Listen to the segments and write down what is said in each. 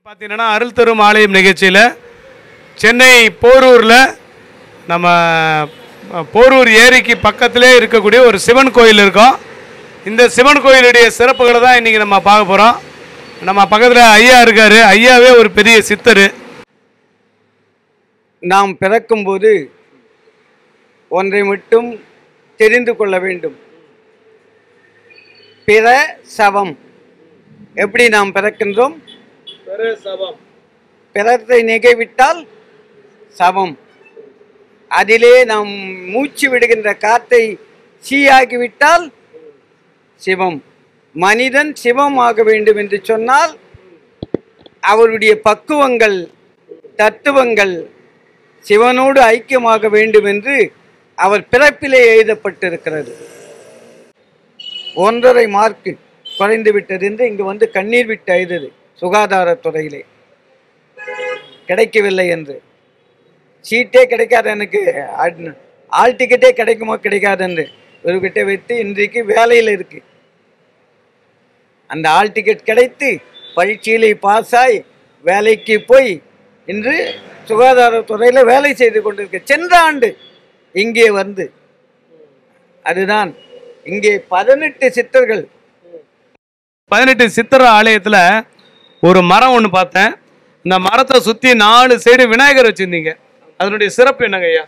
பார்த்தீங்கன்னா அருள் தரும் ஆலயம் நிகழ்ச்சியில் சென்னை போரூரில் நம்ம அஹ், போரூர் ஏரிக்கு பக்கத்திலே இருக்கக்கூடிய ஒரு சிவன் கோயில் இருக்கோம் இந்த சிவன் கோயிலுடைய சிறப்புகளை தான் இன்றைக்கி நம்ம பார்க்க போகிறோம் நம்ம பக்கத்தில் ஐயா இருக்கார் ஐயாவே ஒரு பெரிய சித்தர் நாம் பிறக்கும்போது ஒன்றை மட்டும் தெரிந்து கொள்ள வேண்டும் பிற சவம் எப்படி நாம் பிறக்கின்றோம் பிறத்தை நிகழ்விட்டால் சவம் அதிலே நாம் மூச்சு விடுகின்ற காற்றை சீயாகிவிட்டால் சிவம் மனிதன் சிவமாக வேண்டும் என்று சொன்னால் அவருடைய பக்குவங்கள் தத்துவங்கள் சிவனோடு ஐக்கியமாக வேண்டும் என்று அவர் பிறப்பிலே எழுதப்பட்டிருக்கிறது ஒன்றரை மார்க்கு குறைந்து விட்டது என்று இங்கு வந்து கண்ணீர் விட்டு எழுதது சுகாதாரத்துறையிலே கிடைக்கவில்லை என்று சீட்டே கிடைக்காது எனக்கு ஆட்- ஆள் டிக்கெட்டே கிடைக்குமோ கிடைக்காது என்று இவர்கிட்ட வைத்து இன்றைக்கு வேலையில் இருக்கு அந்த ஆள் டிக்கெட் கிடைத்து பரீட்சையிலே பாஸ் ஆகி வேலைக்கு போய் இன்று சுகாதாரத்துறையில் வேலை செய்து கொண்டிருக்க சென்ற ஆண்டு இங்கே வந்து அதுதான் இங்கே பதினெட்டு சித்தர்கள் பதினெட்டு சித்தர் ஆலயத்தில் ஒரு மரம் ஒன்று பார்த்தேன் இந்த மரத்தை சுற்றி நாலு சைடு விநாயகர் வச்சுருந்தீங்க அதனுடைய சிறப்பு என்னங்க ஐயா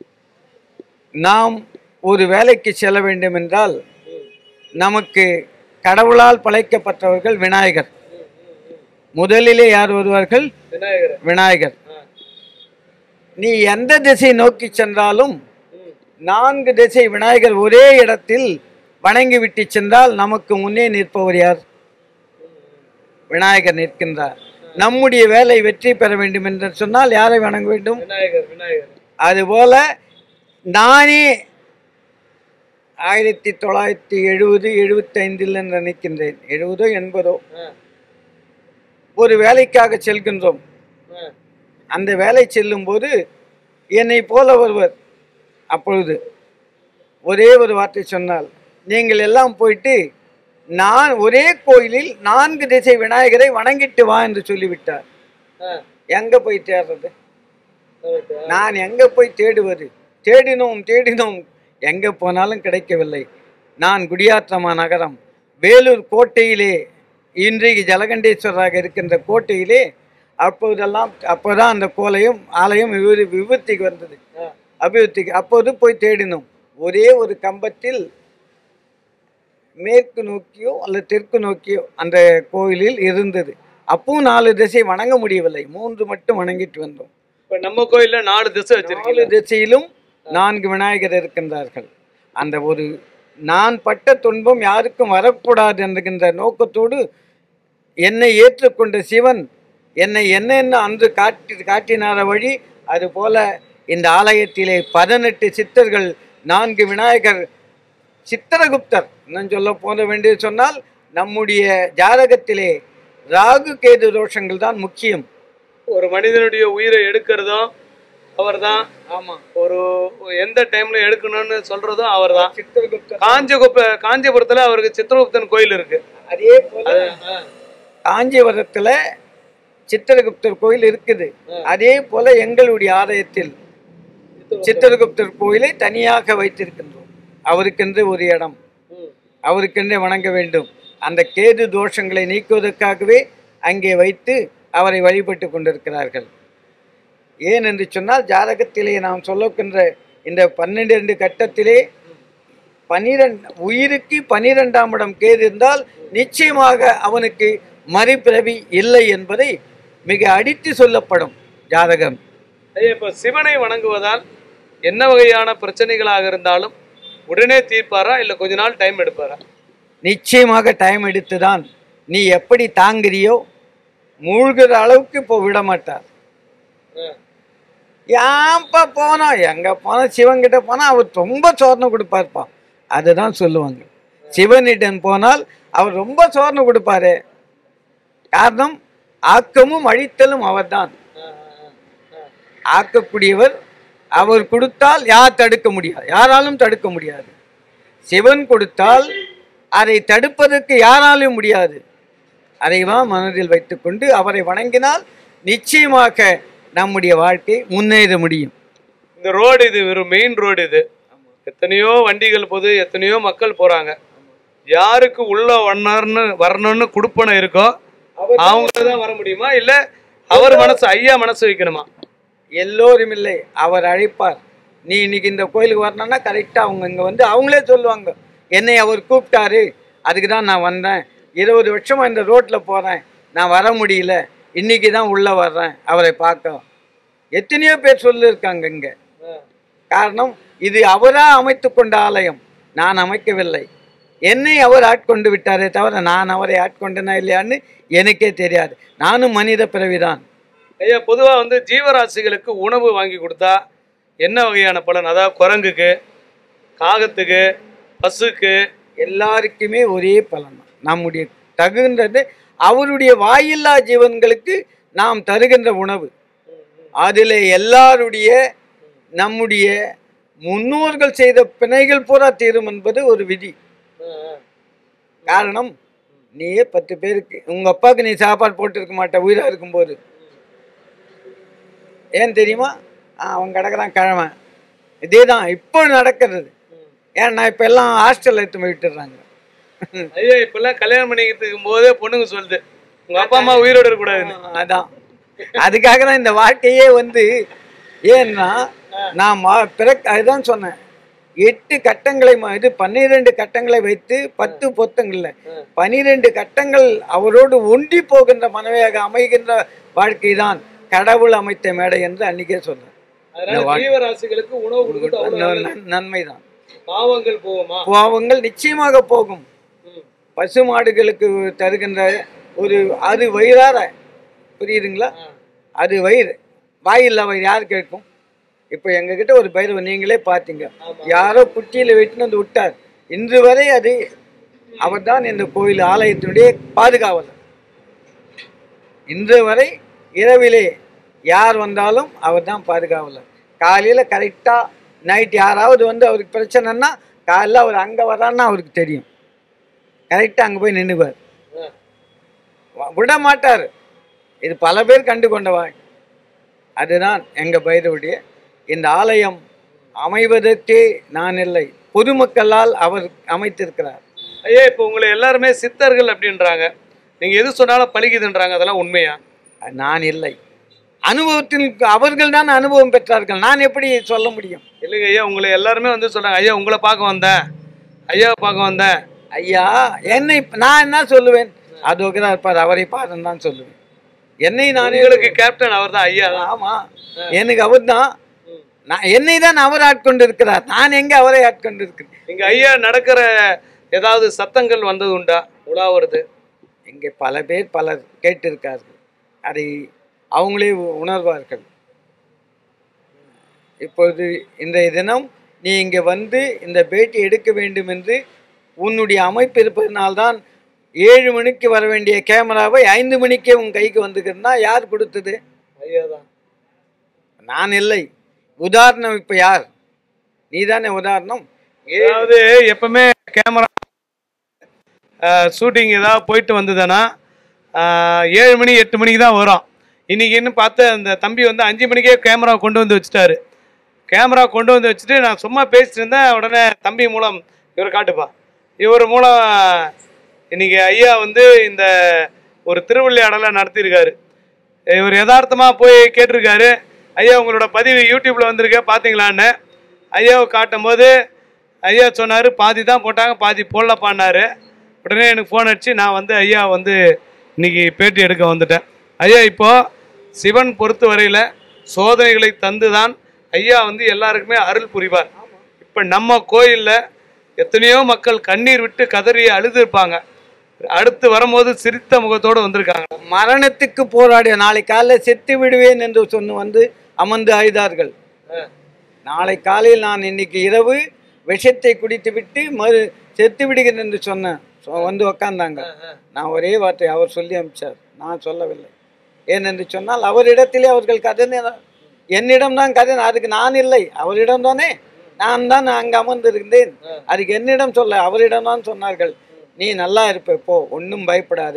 நாம் ஒரு வேலைக்கு செல்ல வேண்டும் என்றால் நமக்கு கடவுளால் படைக்கப்பட்டவர்கள் விநாயகர் முதலிலே யார் வருவார்கள் விநாயகர் விநாயகர் நீ எந்த திசை நோக்கி சென்றாலும் நான்கு திசை விநாயகர் ஒரே இடத்தில் வணங்கி விட்டு சென்றால் நமக்கு முன்னே நிற்பவர் யார் விநாயகர் நிற்கின்றார் நம்முடைய வேலை வெற்றி பெற வேண்டும் என்று சொன்னால் யாரை வணங்க வேண்டும் விநாயகர் விநாயகர் அதுபோல நானே ஆயிரத்தி தொள்ளாயிரத்தி எழுபது எழுபத்தைந்தில் நினைக்கின்றேன் எழுபதோ எண்பதோ ஒரு வேலைக்காக செல்கின்றோம் அந்த வேலை செல்லும்போது என்னை போல ஒருவர் அப்பொழுது ஒரே ஒரு வார்த்தை சொன்னால் நீங்கள் எல்லாம் போயிட்டு நான் ஒரே கோயிலில் நான்கு திசை விநாயகரை வணங்கிட்டு வா என்று சொல்லிவிட்டார் எங்க போய் தேடுறது நான் எங்க போய் தேடுவது தேடினோம் தேடினோம் எங்க போனாலும் கிடைக்கவில்லை நான் குடியாத்தமா நகரம் வேலூர் கோட்டையிலே இன்றைக்கு ஜலகண்டேஸ்வரராக இருக்கின்ற கோட்டையிலே அப்போதெல்லாம் அப்போதான் அந்த கோலையும் ஆலயம் விபு விபத்திக்கு வந்தது அபிவிருத்திக்கு அப்போது போய் தேடினோம் ஒரே ஒரு கம்பத்தில் மேற்கு நோக்கியோ அல்லது தெற்கு நோக்கியோ அந்த கோயிலில் இருந்தது அப்பவும் நாலு திசை வணங்க முடியவில்லை மூன்று மட்டும் வணங்கிட்டு வந்தோம் இப்போ நம்ம கோயிலில் நாலு திசை வச்சிருக்கீங்க நாலு திசையிலும் நான்கு விநாயகர் இருக்கின்றார்கள் அந்த ஒரு நான் பட்ட துன்பம் யாருக்கும் வரக்கூடாது என்கின்ற நோக்கத்தோடு என்னை ஏற்றுக்கொண்ட சிவன் என்னை என்னென்ன அன்று காட்டி காட்டினார வழி அதுபோல இந்த ஆலயத்திலே பதினெட்டு சித்தர்கள் நான்கு விநாயகர் சித்திரகுப்தர் இன்னும் சொல்ல போன வேண்டியது சொன்னால் நம்முடைய ஜாதகத்திலே ராகு கேது தோஷங்கள் தான் முக்கியம் ஒரு மனிதனுடைய உயிரை எடுக்கிறதும் அவர் தான் ஆமா ஒரு எந்த டைம்ல எடுக்கணும்னு சொல்றதும் அவர் தான் சித்திரகுப்தர் காஞ்சிகுப்ப காஞ்சிபுரத்துல அவருக்கு சித்திரகுப்தன் கோயில் இருக்கு அதே போல காஞ்சிபுரத்துல சித்திரகுப்தர் கோயில் இருக்குது அதே போல எங்களுடைய ஆலயத்தில் சித்திரகுப்தர் கோயிலை தனியாக வைத்திருக்கின்றோம் அவருக்கென்று ஒரு இடம் அவருக்கென்றே வணங்க வேண்டும் அந்த கேது தோஷங்களை நீக்குவதற்காகவே அங்கே வைத்து அவரை வழிபட்டு கொண்டிருக்கிறார்கள் ஏன் என்று சொன்னால் ஜாதகத்திலே நாம் சொல்லுகின்ற இந்த பன்னிரண்டு கட்டத்திலே பனிரெண்டு உயிருக்கு பனிரெண்டாம் இடம் கேது இருந்தால் நிச்சயமாக அவனுக்கு மறுபிறவி இல்லை என்பதை மிக அடித்து சொல்லப்படும் ஜாதகம் ஐயா இப்போ சிவனை வணங்குவதால் என்ன வகையான பிரச்சனைகளாக இருந்தாலும் உடனே தீர்ப்பாரா இல்ல கொஞ்ச நாள் டைம் எடுப்பாரா நிச்சயமாக டைம் எடுத்து தான் நீ எப்படி தாங்குறியோ மூழ்கிற அளவுக்கு இப்போ விட மாட்டார் ஏன்ப்பா போனோம் எங்க போனா சிவன்கிட்ட போனா அவர் ரொம்ப சோதனை கொடுப்பார்ப்பா அதுதான் சொல்லுவாங்க சிவனிடம் போனால் அவர் ரொம்ப சோதனை கொடுப்பாரு காரணம் ஆக்கமும் அழித்தலும் அவர்தான் ஆக்கக்கூடியவர் அவர் கொடுத்தால் யார் தடுக்க முடியாது யாராலும் தடுக்க முடியாது சிவன் கொடுத்தால் அதை தடுப்பதற்கு யாராலும் முடியாது அதைதான் மனதில் வைத்துக்கொண்டு அவரை வணங்கினால் நிச்சயமாக நம்முடைய வாழ்க்கை முன்னேற முடியும் இந்த ரோடு இது வெறும் மெயின் ரோடு இது எத்தனையோ வண்டிகள் போகுது எத்தனையோ மக்கள் போறாங்க யாருக்கு உள்ள வரணும்னு வரணும்னு குடுப்பனை இருக்கோ அவங்க தான் வர முடியுமா இல்ல அவர் மனசு ஐயா மனசு வைக்கணுமா எல்லோரும் இல்லை அவர் அழைப்பார் நீ இன்னைக்கு இந்த கோயிலுக்கு வரணும்னா கரெக்டாக அவங்க இங்கே வந்து அவங்களே சொல்லுவாங்க என்னை அவர் கூப்பிட்டாரு அதுக்கு தான் நான் வந்தேன் இருபது வருஷமா இந்த ரோட்டில் போகிறேன் நான் வர முடியல இன்னைக்கு தான் உள்ளே வர்றேன் அவரை பார்க்க எத்தனையோ பேர் சொல்லியிருக்காங்க இங்கே காரணம் இது அவராக அமைத்து கொண்ட ஆலயம் நான் அமைக்கவில்லை என்னை அவர் ஆட்கொண்டு விட்டாரே தவிர நான் அவரை ஆட்கொண்டனா இல்லையான்னு எனக்கே தெரியாது நானும் மனித பிறவிதான் ஐயா பொதுவா வந்து ஜீவராசிகளுக்கு உணவு வாங்கி கொடுத்தா என்ன வகையான பலன் அதாவது குரங்குக்கு காகத்துக்கு பசுக்கு எல்லாருக்குமே ஒரே பலன் தான் நம்முடைய தகுந்தது அவருடைய வாயில்லா ஜீவன்களுக்கு நாம் தருகின்ற உணவு அதில் எல்லாருடைய நம்முடைய முன்னோர்கள் செய்த பிணைகள் பூரா தீரும் என்பது ஒரு விதி காரணம் நீயே பத்து பேருக்கு உங்க அப்பாவுக்கு நீ சாப்பாடு போட்டிருக்க மாட்ட உயிரா இருக்கும்போது ஏன் தெரியுமா ஆ, அவன் கிடக்குறான் கிழமை இதே தான் இப்போ நடக்கிறது ஏன்னா இப்போ எல்லாம் ஹாஸ்டலில் எடுத்து போய் விட்டுடுறாங்க ஐயா இப்பெல்லாம் கல்யாணம் பண்ணிக்கிறதுக்கு போதே பொண்ணுங்க சொல்லுது உங்க அப்பா அம்மா உயிரோட இருக்கக்கூடாதுன்னு அதான் அதுக்காக தான் இந்த வாழ்க்கையே வந்து ஏன்னா நான் மா- பிறக் அதுதான் சொன்னேன் எட்டு கட்டங்களை ம- இது பன்னிரெண்டு கட்டங்களை வைத்து பத்து பொத்தங்கள்ல பனிரெண்டு கட்டங்கள் அவரோடு ஒன்றி போகின்ற மனைவியாக அமைகின்ற வாழ்க்கை தான் கடவுள் அமைத்த மேடை என்று அன்னைக்கே சொன்னேன் அதனால ஜீவராசிகளுக்கு உணவு கொடுக்கறது அவ்வளவு நல்லது. நன்மைதான் பாவங்கள் போகுமா பாவங்கள் நிச்சயமாக போகும் ம். பசு மாடுகளுக்கு தருகின்ற ஒரு அது வயிறார புரியுதுங்களா ஆ. அது வயிறு வாயில்லா வயிறு யார் கேட்கும் இப்போ எங்ககிட்ட ஒரு பயிர் நீங்களே பார்த்தீங்க யாரோ குட்டியில் வெட்டினு வந்து விட்டார் இன்று வரை அது அவர்தான் இந்த கோயில் ஆலயத்தினுடைய பாதுகாவலர் இன்று வரை இரவிலே யார் வந்தாலும் அவர் தான் பாதுகாவலர் காலையில் கரெக்டாக நைட் யாராவது வந்து அவருக்கு பிரச்சனைன்னா காலைல அவர் அங்கே வரான்னா அவருக்கு தெரியும் கரெக்டாக அங்கே போய் நின்றுவார் ஆ. விட மாட்டார் இது பல பேர் கண்டு கொண்டவா அதுதான் எங்கள் பைரவுடைய இந்த ஆலயம் அமைவதற்கே நான் இல்லை பொதுமக்களால் அவர் அமைத்திருக்கிறார் ஐயா இப்போ உங்களை எல்லாருமே சித்தர்கள் அப்படின்றாங்க நீங்க எது சொன்னாலும் பழிக்குதுன்றாங்க அதெல்லாம் உண்மையா அது நான் இல்லை அனுபவத்தில் அவர்கள் தான் அனுபவம் பெற்றார்கள் நான் எப்படி சொல்ல முடியும் இல்லைங்க ஐயா உங்களை எல்லாருமே வந்து சொல்றாங்க ஐயா உங்களை பார்க்க வந்தேன் ஐயாவை பார்க்க வந்தேன் ஐயா என்னை நான் என்ன சொல்லுவேன் அது இருப்பார் அவரை பாருன்னு தான் சொல்லுவேன் என்னை நான் உங்களுக்கு கேப்டன் அவர் தான் ஐயா தான் ஆமா எனக்கு அவர் தான் நான் என்னை தான் அவர் ஆட்கொண்டு இருக்கிறார் நான் எங்க அவரை ஆட்கொண்டு இருக்கிறேன் இங்க ஐயா நடக்கிற ஏதாவது சத்தங்கள் வந்தது உண்டா உலாவுறது இங்கே பல பேர் பலர் கேட்டிருக்கார்கள் அதை அவங்களே உ- உணர்வார்கள் இப்பொழுது இன்றைய தினம் நீ இங்கே வந்து இந்த பேட்டி எடுக்க வேண்டும் என்று உன்னுடைய அமைப்பு இருப்பதனால்தான் ஏழு மணிக்கு வர வேண்டிய கேமராவை ஐந்து மணிக்கே உன் கைக்கு வந்துக்கிறதுனா யார் கொடுத்தது ஐயா தான் நான் இல்லை உதாரணம் இப்போ யார் நீதானே உதாரணம் அதாவது எப்பவுமே கேமரா ஷூட்டிங் ஏதாவது போயிட்டு வந்ததுன்னா ஆஹ், ஏழு மணி எட்டு மணிக்கு தான் வரும் இன்னைக்குன்னு பார்த்து அந்த தம்பி வந்து அஞ்சு மணிக்கே கேமரா கொண்டு வந்து வச்சுட்டாரு கேமரா கொண்டு வந்து வச்சுட்டு நான் சும்மா பேசிட்டு இருந்தேன் உடனே தம்பி மூலம் இவர் காட்டுப்பா இவர் மூலம் இன்னைக்கு ஐயா வந்து இந்த ஒரு திருவிளையாடலை நடத்தியிருக்காரு இவர் யதார்த்தமா போய் கேட்டிருக்காரு ஐயா உங்களோட பதிவு யூடியூப்ல வந்திருக்க பார்த்தீங்களான்னு ஐயாவை காட்டும் போது ஐயா சொன்னார் பாதி தான் போட்டாங்க பாதி போடலப்பான்னாரு உடனே எனக்கு ஃபோன் அடிச்சு நான் வந்து ஐயா வந்து இன்னைக்கு பேட்டி எடுக்க வந்துட்டேன் ஐயா இப்போ சிவன் பொறுத்த வரையில சோதனைகளை தந்து தான் ஐயா வந்து எல்லாருக்குமே அருள் புரிவார் இப்போ நம்ம கோயிலில் எத்தனையோ மக்கள் கண்ணீர் விட்டு கதறி அழுதுருப்பாங்க அடுத்து வரும்போது சிரித்த முகத்தோடு வந்திருக்காங்க மரணத்துக்கு போராடிய நாளை காலைல செத்து விடுவேன் என்று சொன்னு வந்து அமர்ந்து அழுதார்கள் நாளை காலையில் நான் இன்னைக்கு இரவு விஷத்தை குடித்து விட்டு மறு செத்து விடுகிறேன் என்று சொன்னேன் சொ- வந்து உக்காந்தாங்க நான் ஒரே வார்த்தை அவர் சொல்லி அனுப்பிச்சார் நான் சொல்லவில்லை ஏனென்று சொன்னால் அவரிடத்திலே அவர்கள் கதனை என்னிடம் தான் கதனை அதுக்கு நான் இல்லை அவரிடம் தானே நான் தான் அங்கே அமர்ந்திருந்தேன் அதுக்கு என்னிடம் சொல்ல அவரிடம் தான் சொன்னார்கள் நீ நல்லா இருப்ப போ ஒன்றும் பயப்படாதே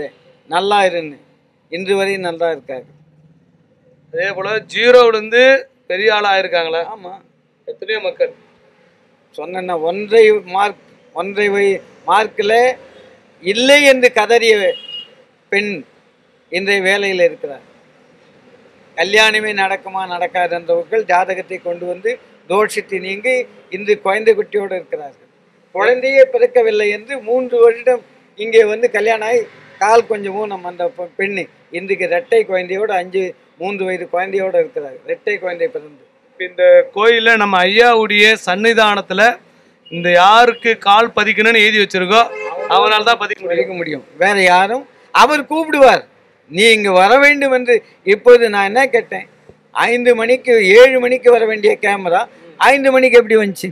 நல்லா இருன்னு இன்று வரை நல்லா இருக்காரு அதே போல ஜீரோவிலேருந்து பெரிய ஆள் ஆயிருக்காங்களா ஆமாம் எத்தனையோ மக்கள் சொன்னேன்னா ஒன்றை மார்க் ஒன்றை வை மார்க்கில் இல்லை என்று கதறிய பெண் இன்றைய வேலையில் இருக்கிறார் கல்யாணமே நடக்குமா நடக்காதுன்றவர்கள் ஜாதகத்தை கொண்டு வந்து தோஷத்தை நீங்கி இன்று குழந்தை குட்டியோடு இருக்கிறார்கள் குழந்தையே பிறக்கவில்லை என்று மூன்று வருடம் இங்கே வந்து கல்யாணம் ஆகி கால் கொஞ்சம் ஊனம் அந்த பெ- பெண்ணு இன்றைக்கு ரெட்டை குழந்தையோடு அஞ்சு மூன்று வயது குழந்தையோடு இருக்கிறார் ரெட்டை குழந்தை பிறந்து இப்ப இந்த கோயிலில் நம்ம ஐயாவுடைய சன்னிதானத்தில் இந்த யாருக்கு கால் பதிக்கணும்னு எழுதி வச்சிருக்கோ அவனால தான் பதிக்க முடியும் எடுக்க முடியும் வேற யாரும் அவர் கூப்பிடுவார் நீ இங்க வர வேண்டும் என்று இப்போது நான் என்ன கேட்டேன் ஐந்து மணிக்கு ஏழு மணிக்கு வர வேண்டிய கேமரா ஐந்து மணிக்கு எப்படி வந்துச்சு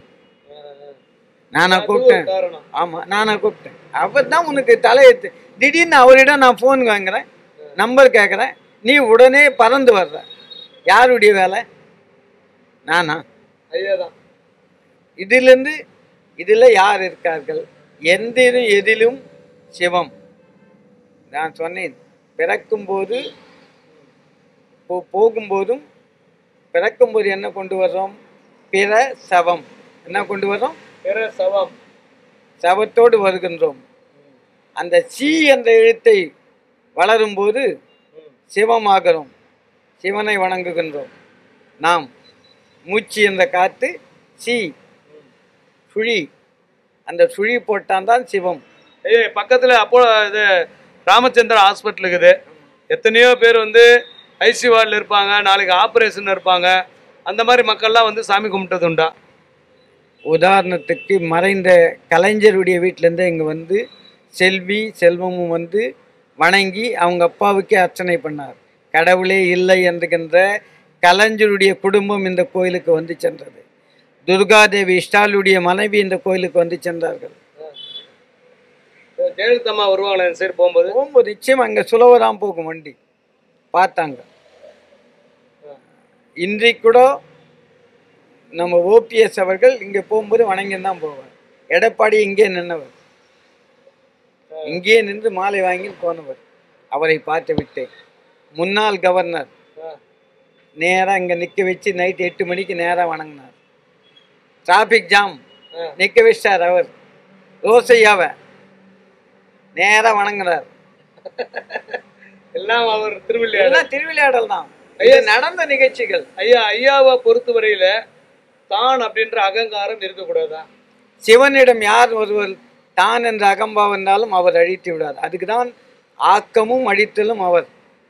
நானா கூப்பிட்டேன் காரணம் ஆமா நானா கூப்பிட்டேன் அவர் தான் உனக்கு தலையெழுத்து திடீர்னு அவரிடம் நான் ஃபோன் வாங்குறேன் நம்பர் கேட்குறேன் நீ உடனே பறந்து வர்ற யாருடைய வேலை நானா ஐயா தான் இதிலிருந்து இதில் யார் இருக்கார்கள் எந்திலும் எதிலும் சிவம் நான் சொன்னேன் பிறக்கும்போது போ போகும்போதும் பிறக்கும்போது என்ன கொண்டு வர்றோம் பிற சவம் என்ன கொண்டு வர்றோம் பிற சவம் சவத்தோடு வருகின்றோம் அந்த சி என்ற எழுத்தை வளரும்போது சிவமாகிறோம் சிவனை வணங்குகின்றோம் நாம் மூச்சு என்ற காத்து சி சுழி அந்த சுழி போட்டான் தான் சிவம் ஏய் பக்கத்தில் அப்போ இது ராமச்சந்திரா ஹாஸ்பிட்டல் இருக்குது எத்தனையோ பேர் வந்து ஐசி வார்டில் இருப்பாங்க நாளைக்கு ஆப்ரேஷன் இருப்பாங்க அந்த மாதிரி மக்கள்லாம் வந்து சாமி கும்பிட்டது உண்டா உதாரணத்துக்கு மறைந்த கலைஞருடைய வீட்டிலேருந்து இங்கே வந்து செல்வி செல்வமும் வந்து வணங்கி அவங்க அப்பாவுக்கே அர்ச்சனை பண்ணார் கடவுளே இல்லை என்கின்ற கலைஞருடைய குடும்பம் இந்த கோயிலுக்கு வந்து சென்றது துர்காதேவி ஸ்டாலுடைய மனைவி இந்த கோயிலுக்கு வந்து சென்றார்கள் ஜெயலலிதா அம்மா வருவாங்களே இந்த சைடு போகும்போது போகும்போது நிச்சயம் அங்கே சுலவராம் போகும் வண்டி பார்த்தாங்க இன்றைக்கு கூட நம்ம ஓபிஎஸ் அவர்கள் இங்கே போகும்போது வணங்கி தான் போவார் எடப்பாடி இங்கே நின்னவர் இங்கே நின்று மாலை வாங்கி போனவர் அவரை பார்த்து விட்டேன் முன்னாள் கவர்னர் நேராக இங்கே நிற்க வச்சு நைட் எட்டு மணிக்கு நேராக வணங்கினார் டிராஃபிக் ஜாம் நிற்க வச்சிட்டார் அவர் ரோசையாவை நேராக வணங்குறார் எல்லாம் அவர் திருவில்லையாடு எல்லாம் திருவிளையாடல் தான் இது நடந்த நிகழ்ச்சிகள் ஐயா ஐயாவை பொறுத்தவரையில தான் அப்படின்ற அகங்காரம் இருக்கக்கூடாதா சிவனிடம் யார் ஒருவர் தான் என்ற அகம்பாவம் இருந்தாலும் அவர் அழித்து விடார் அதுக்கு தான் ஆக்கமும் அழித்தலும் அவர்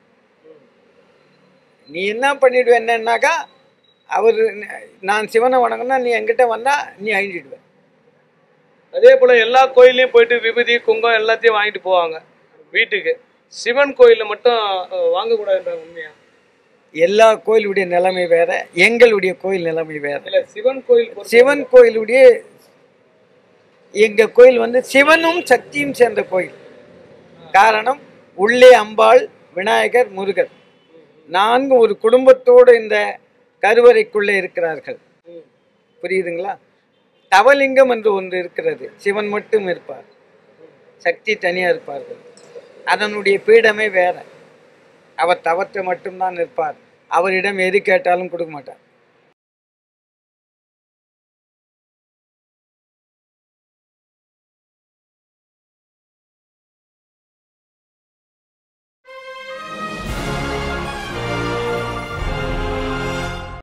நீ என்ன பண்ணிடுவ என்னன்னாக்கா அவர் நான் சிவனை வணங்கினா நீ என்கிட்ட வந்தா நீ அழிஞ்சிடுவ அதே போல எல்லா கோயிலையும் போயிட்டு விபூதி குங்கம் எல்லாத்தையும் வாங்கிட்டு போவாங்க வீட்டுக்கு சிவன் கோயிலில் மட்டும் அஹ், வாங்கக்கூடாதுன்றாங்க உண்மையா எல்லா கோயிலுடைய நிலைமை வேற எங்களுடைய கோயில் நிலைமை வேற இல்ல சிவன் கோயில் பொறுத்த- சிவன் கோயிலுடைய எங்க கோயில் வந்து சிவனும் சக்தியும் சேர்ந்த கோயில் காரணம் உள்ளே அம்பாள் விநாயகர் முருகர் நான்கு ஒரு குடும்பத்தோடு இந்த கருவறைக்குள்ளே இருக்கிறார்கள் ம். புரியுதுங்களா தவலிங்கம் என்று ஒன்று இருக்கிறது சிவன் மட்டும் இருப்பார் சக்தி தனியாக இருப்பார்கள் அதனுடைய பீடமே வேற அவர் தவத்தை மட்டும்தான் இருப்பார் அவரிடம் எது கேட்டாலும் கொடுக்க மாட்டார்